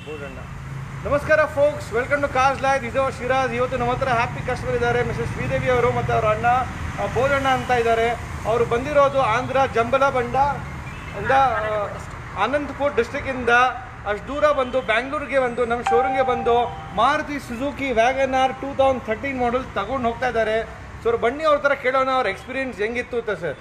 ಬೋಧಣ್ಣ ನಮಸ್ಕಾರ folks welcome to Cars Live ಇದು ಶಿರಾಜ್ ಇವತ್ತು ನಮ್ಮ ಹತ್ರ ಹ್ಯಾಪಿ ಕಸ್ಟಮರ್ ಇದ್ದಾರೆ ಮಿಸಸ್ ಶ್ರೀದೇವಿ ಅವರು ಮತ್ತು ಅವರ ಅಣ್ಣ ಆ, ಬೋಧಣ್ಣ ಅಂತ ಇದ್ದಾರೆ ಅವರು ಬಂದಿರೋದು ಆಂಧ್ರ ಜಂಬಲ ಬಂಡ ಇಂದ ಆ, ಅನಂತಪುರ್ ಡಿಸ್ಟ್ರಿಕ್ಕಿಂದ ಅಷ್ಟು ದೂರ ಬಂದು ಬ್ಯಾಂಗ್ಳೂರಿಗೆ ಬಂದು ನಮ್ಮ ಶೋರೂಮ್ಗೆ ಬಂದು Maruti Suzuki Wagon R two thousand thirteen model ತಗೊಂಡು ಹೋಗ್ತಾ ಇದ್ದಾರೆ ಸೊ ಅವ್ರು ಬನ್ನಿ ಅವ್ರ ಥರ ಕೇಳೋಣ ಅವ್ರ ಎಕ್ಸ್ಪೀರಿಯನ್ಸ್ ಹೆಂಗಿತ್ತು ಅಂತ ಸರ್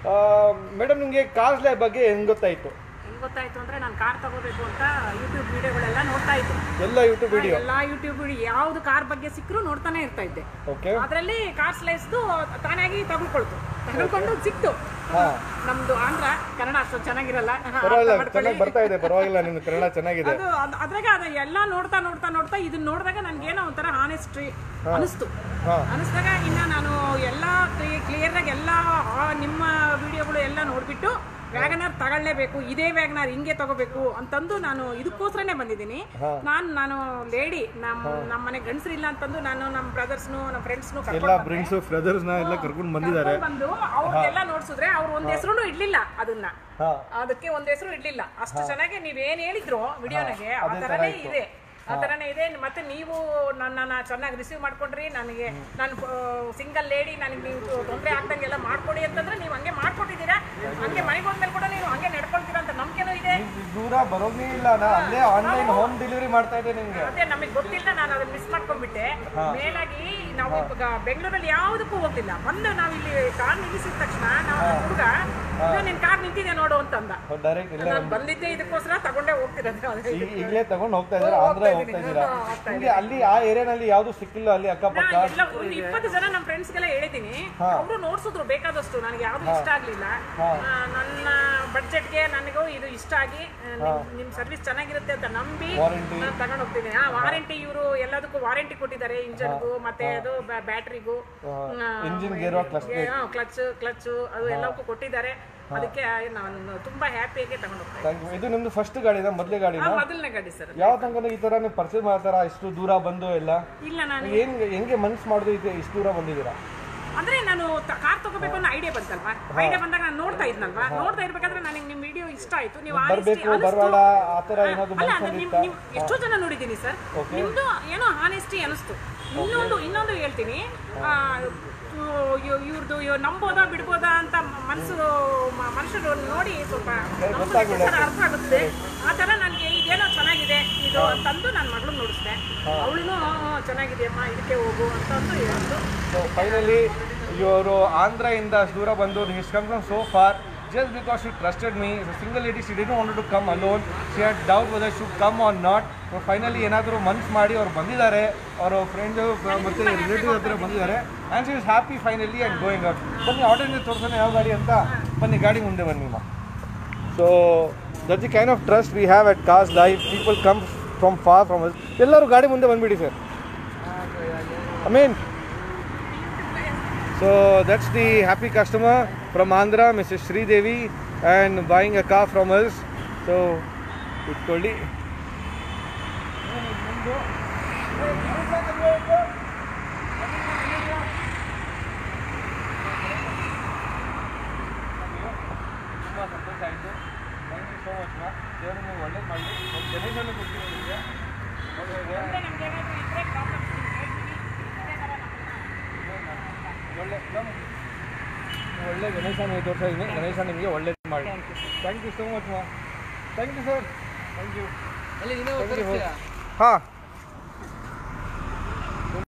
ಮೇಡಮ್ ನಿಮಗೆ ಕಾಸ್ ಲೈವ್ ಬಗ್ಗೆ ಹೆಂಗೆ ಗೊತ್ತಾಯಿತು ಹೆಂಗ್ ಗೊತ್ತಾಯ್ತು ಅಂದ್ರೆ ನಾನು ಕಾರ್ ತಗೋಬೇಕು ಅಂತ ಯೂಟ್ಯೂಬ್ ವಿಡಿಯೋಗಳೆಲ್ಲ ನೋಡ್ತಾ ಇದ್ದೆ ಎಲ್ಲ ಯೂಟ್ಯೂಬ್ ವಿಡಿಯೋ ಎಲ್ಲಾ ಯೂಟ್ಯೂಬ್ ವಿಡಿಯೋ ಯಾವ್ದು ಕಾರ್ ಬಗ್ಗೆ ಸಿಕ್ಕರೂ ನೋಡ್ತಾನೆ ಇರ್ತಾ ಇದ್ದೆ ಓಕೆ ಅದರಲ್ಲಿ ಕಾರ್ ಸ್ಲೈಸ್ದು ತಾನಾಗಿ ತಗೊಳ್ಕೊಳ್ತು ತಗೊಳ್ಕೊಂಡು ಸಿಕ್ತು ಹಾಂ ನಮ್ದು ಆಂಧ್ರ ಕನ್ನಡ ಅಷ್ಟು ಚೆನ್ನಾಗಿರಲ್ಲ ಹಾ, ಅರ್ಥ ಪರವಾಗಿಲ್ಲ ಮಾಡ್ಕೊಳ್ಳಿ. ಚೆನ್ನಾಗಿ ಬರ್ತಾ ಇದೆ ಪರವಾಗಿಲ್ಲ ನಿಮ್ದು ಕನ್ನಡ ಚೆನ್ನಾಗಿದೆ ಅದು ಅದ್- ಅದ್ರಾಗ ಅದು ಎಲ್ಲ ನೋಡ್ತಾ ನೋಡ್ತಾ ನೋಡ್ತಾ ಇದನ್ನ ನೋಡಿದಾಗ ನನ್ಗೇನೋ ಒಂಥರ ಹಾನೆಸ್ಟ್ರಿ ಅನಿಸ್ತು ಹಾ. ಅನಿಸ್ದಾಗ ಇನ್ನ ನಾನು ಎಲ್ಲ ಕ್ಲಿಯರ್ ಆಗಿ ಎಲ್ಲ ಆ ನಿಮ್ಮ ವಿಡಿಯೋಗಳು ಎಲ್ಲ ನೋಡ್ಬಿಟ್ಟು ವ್ಯಾಗನಾರ್ ತಗೊಳ್ಳೇಬೇಕು ಇದೇ ವ್ಯಾಗನಾರ್ ಹಿಂಗೆ ತಗೋಬೇಕು ಅಂತಂದು ನಾನು ಇದಕ್ಕೋಸ್ಕರನೇ ಬಂದಿದ್ದೀನಿ ನಾನು ನಾನು ಲೇಡಿ ನಮ್ಮ ನಮ್ಮ ಮನೆ ಗಂಡಸರಿಲ್ಲ ಅಂತಂದು ನಾನು ನಮ್ಮ ಬ್ರದರ್ಸ್ನು ನಮ್ಮ ಫ್ರೆಂಡ್ಸ್ನು ಎಲ್ಲ ಬ್ರಿಂಗ್ಸು ಬ್ರದರ್ಸ್ನ ಎಲ್ಲ ಕರ್ಕೊಂಡು ಬಂದಿದ್ದಾರೆ ಬಂದು ಅವ್ರಿಗೆಲ್ಲ ನೋಡ್ಸಿದ್ರೆ ಅವ್ರು ಒಂದ್ ಹೆಸರು ಇಡ್ಲಿಲ್ಲ ಅದನ್ನ ಹಾ ಅದಕ್ಕೆ ಒಂದ್ ಹೆಸರು ಇಡ್ಲಿಲ್ಲ ಅಷ್ಟು ಚೆನ್ನಾಗಿ ನೀವೇನ್ ಹೇಳಿದ್ರು ವಿಡಿಯೋನಾಗೆ ಆ ತರನೇ ಇದೆ ಆ ತರನೇ ಇದೆ ಮತ್ತೆ ನೀವು ನನ್ನನ್ನ ಚೆನ್ನಾಗಿ ರಿಸೀವ್ ಮಾಡ್ಕೊಂಡ್ರಿ ನನಗೆ ನಾನು ಸಿಂಗಲ್ ಲೇಡಿ ನನಗೆ ನೀವು ತೊಂದರೆ ಆಗ್ದಂಗೆಲ್ಲ ಮಾಡ್ಕೊಡಿ ಅಂತಂದ್ರೆ ನೀವು ಹಂಗೆ ಮಾಡ್ಕೊಟ್ಟಿದ್ದೀರಾ ಹಂಗೆ ಮನೆಗೆ ಹೋದ್ಮೇಲೆ ಕೂಡ ನೀವು ಹಂಗೆ ನಡ್ಕೊಳ್ತೀರಾ ಅಂತ ನಂಬಿಕೆನೂ ಇದೆ ಈ ದೂರ ಬರೋದೇ ಇಲ್ಲ ನಾ ಅಲ್ಲೇ ಆನ್ಲೈನ್ ಹೋಮ್ ಡೆಲಿವರಿ ಮಾಡ್ತಾ ಇದ್ದೆ ನಿಮ್ಗೆ ಅದೇ ನಮಗೆ ಗೊತ್ತಿಲ್ಲ ನಾನು ಅದನ್ನ ಮಿಸ್ ಮಾಡ್ಕೊಂಡ್ಬಿಟ್ಟೆ ಮೇಲಾಗಿ ನಾವು ಇವಾಗ ಬೆಂಗಳೂರಲ್ಲಿ ಯಾವುದಕ್ಕೂ ಹೋಗ್ಲಿಲ್ಲ ಬಂದು ನಾವು ಇಲ್ಲಿ ಕಾರ್ ನಿಲ್ಲಿಸಿದ ತಕ್ಷಣ ನಾವು ಹುಡುಗ ನಿನ್ ಕಾರ್ ನಿಂತಿದೆ ನೋಡು ಅಂತಂದ ಡೈರೆಕ್ಟ್ ಇಲ್ಲ ನಾನು ಬಂದಿದ್ದೆ ಇದಕ್ಕೋಸ್ಕರ ತಗೊಂಡೇ ಹೋಗ್ತಿರೋದು ಅದೇ. ಈಗ ಈಗಲೇ ತಗೊಂಡು ಹೋಗ್ತಾ ಇದ್ದಾರೆ ಆಂಧ್ರ ಹೋಗ್ತಾ ಇದ್ದೀರಾ ನಿಮ್ಗೆ ಅಲ್ಲಿ ಆ ಏರಿಯಾನಲ್ಲಿ ಯಾವ್ದು ಸಿಕ್ಕಿಲ್ಲ ಅಲ್ಲಿ ಅಕ್ಕಪಕ್ಕ ನಾ ಎಲ್ಲ ಒಂದು ಇಪ್ಪತ್ತು ಜನ ನಮ್ಮ ಫ್ರೆಂಡ್ಸ್ಗೆಲ್ಲ ಹೇಳಿದ್ದೀನಿ ಅವರು ನೋಡ್ಸಿದ್ರು ಬೇಕಾದಷ್ಟು ನನಗೆ ಯಾವ್ದು ಇಷ್ಟ ಆಗ್ಲಿಲ್ಲ ಆ, ನನ್ನ ಬಡ್ಜೆಟ್ಗೆ ನನಗೂ ಇದು ಇಷ್ಟ ಆಗಿ ಆ, ನಿಮ್- ನಿಮ್ ಸರ್ವಿಸ್ ಚೆನ್ನಾಗಿರುತ್ತೆ ಅಂತ ನಂಬಿ Warranty. ನಾನು ತಗೊಂಡು ಹೋಗ್ತೀನಿ ಆ ವಾರಂಟಿ ಇವರು ಎಲ್ಲದಕ್ಕೂ ವಾರಂಟಿ ಕೊಟ್ಟಿದ್ದಾರೆ ಇಂಜನ್ಗೂ ಮತ್ತೆ ಅದು ಬ್ಯಾಟ್ರಿಗೂ engine gear clutch clutch clutch ಅದು ಎಲ್ಲಕ್ಕೂ ಕೊಟ್ಟಿದ್ದಾರೆ ಅದಕ್ಕೆ ನಾನು ತುಂಬಾ ಹ್ಯಾಪಿಯಾಗಿ ತಗೊಂಡು ಹೋಗ್ತೀನಿ ಥ್ಯಾಂಕ್ ಯು ಇದು ನಿಮ್ದು ಫಸ್ಟ್ ಗಾಡಿನ ಮೊದಲೇ ಗಾಡಿನ ಮೊದಲನೇ ಗಾಡಿ ಸರ್ ಯಾವ ತನಕ ಈ ತರ ನೀವು ಪರ್ಚೇಸ್ ಮಾಡ್ತಾರ ಇಷ್ಟು ದೂರ ಬಂದು ಎಲ್ಲ ಇಲ್ಲ ನಾನು ಏನ್ ಹೆಂಗೆ ಮನ್ಸು ಮಾಡಿದ್ರು ಇದು ಇಷ್ಟು ದೂರ ಬಂದಿದ್ದೀರಾ ಅಂದ್ರೆ ನಾನು ಕಾರ್ ತಗೋಬೇಕು ಅನ್ನೋ ಐಡಿಯಾ ಬಂತಲ್ವಾ ಐಡಿಯಾ ಬಂದಾಗ ನಾನು ನೋಡ್ತಾ ಇದ್ನಲ್ವಾ ನೋಡ್ತಾ ಇರ್ಬೇಕಾದ್ರೆ ನನಗೆ ನಿಮ್ ವಿಡಿಯೋ ಇಷ್ಟ ಆಯ್ತು ನೀವು ಆ ರೀತಿ ಬರ್ಬೇಕು ಅನಿಸ್ತು. ಬರಬೇಡ ಆ ಥರ ಏನಾದ್ರು ಅಲ್ಲ ಮನ್ಸು ಅದು ನಿಮ್ ಬಂದಿತ್ತಾ ನಿಮ್ ಎಷ್ಟೋ ಜನ ನೋಡಿದ್ದೀನಿ ಸರ್ ನಿಮ್ದು ಏನೋ ಹಾನೆಸ್ಟಿ ಅನಿಸ್ತು ಇನ್ನೊಂದು ಇನ್ನೊಂದು ಹೇಳ್ತೀನಿ ಇವ್ರದ್ದು ನಂಬೋದಾ ಬಿಡ್ಬೋದಾ ಅಂತ ಮನಸ್ಸು ಮನುಷ್ಯರು ನೋಡಿ ಸ್ವಲ್ಪ ನಂಬೋದಕ್ಕೆ ಸರ್ ಅರ್ಥ ಆಗುತ್ತೆ ಆ ಥರ ನನಗೆ ಇದೇನೋ ಚೆನ್ನಾಗಿದೆ ಇದು ಅಂತಂದು ನನ್ನ ಮಗಳು ನೋಡಿಸ್ದೆ ಅವಳು ಚೆನ್ನಾಗಿದೆ ಅಮ್ಮ ಇದಕ್ಕೆ ಹೋಗು ಅಂತಂದು ಹೇಳಿದ್ರು ಸೊ ಫೈನಲಿ ಇವರು ಆಂಧ್ರದಿಂದ ಅಷ್ಟು ದೂರ ಬಂದು his come from so far just because she trusted me single lady she didn't want to come alone she had doubt whether should come or not finally ಏನಾದರೂ ಮನ್ಸು ಮಾಡಿ ಅವ್ರು ಬಂದಿದ್ದಾರೆ ಅವರ ಫ್ರೆಂಡು ಮತ್ತು ರಿಲೇಟಿವ್ ಹತ್ರ ಬಂದಿದ್ದಾರೆ and she is happy finally and going out ಬನ್ನಿ ಆರ್ಡರ್ನ ತೋರಿಸೋಣ ಯಾವ ಗಾಡಿ ಅಂತ ಬನ್ನಿ ಗಾಡಿ ಮುಂದೆ ಬನ್ನಿ ಮಾ so that the kind of trust we have at Cars Life people come from far from ಎಲ್ಲರೂ ಗಾಡಿ ಮುಂದೆ ಬಂದ್ಬಿಡಿ sir I mean So that's the happy customer from Andhra, Mrs. Sri Devi, and buying a car from us. So, ಇಟ್ಕೊಳ್ಳಿ ತುಂಬ ಸಂತೋಷ ಆಯಿತು thank you so much ಮಾ ದೇವರು ನೀವು ಒಳ್ಳೇದು ಮಾಡಲಿ ಒಂದು ಗಣೇಶನ ಕೊಡ್ತೀನಿ ಅಂದ್ರೆ ನಮ್ಗೆ ಏನಾದ್ರು ಇದ್ರೆ ಪ್ರಾಬ್ಲಮ್ಸ್ ಹೇಳ್ತೀನಿ ಇದೇ ಥರ ನಮ್ಮ ಒಳ್ಳೆ ನಮ್ ಒಳ್ಳೆ ಗಣೇಶ ನೀವು ತೋರಿಸ್ತಾ ಇದ್ದೀನಿ ಗಣೇಶ ನಿಮಗೆ ಒಳ್ಳೇದು ಮಾಡಿ ಥ್ಯಾಂಕ್ ಯು ಸೋ ಮಚ್ ಮಾ thank you sir thank you ಹಾಂ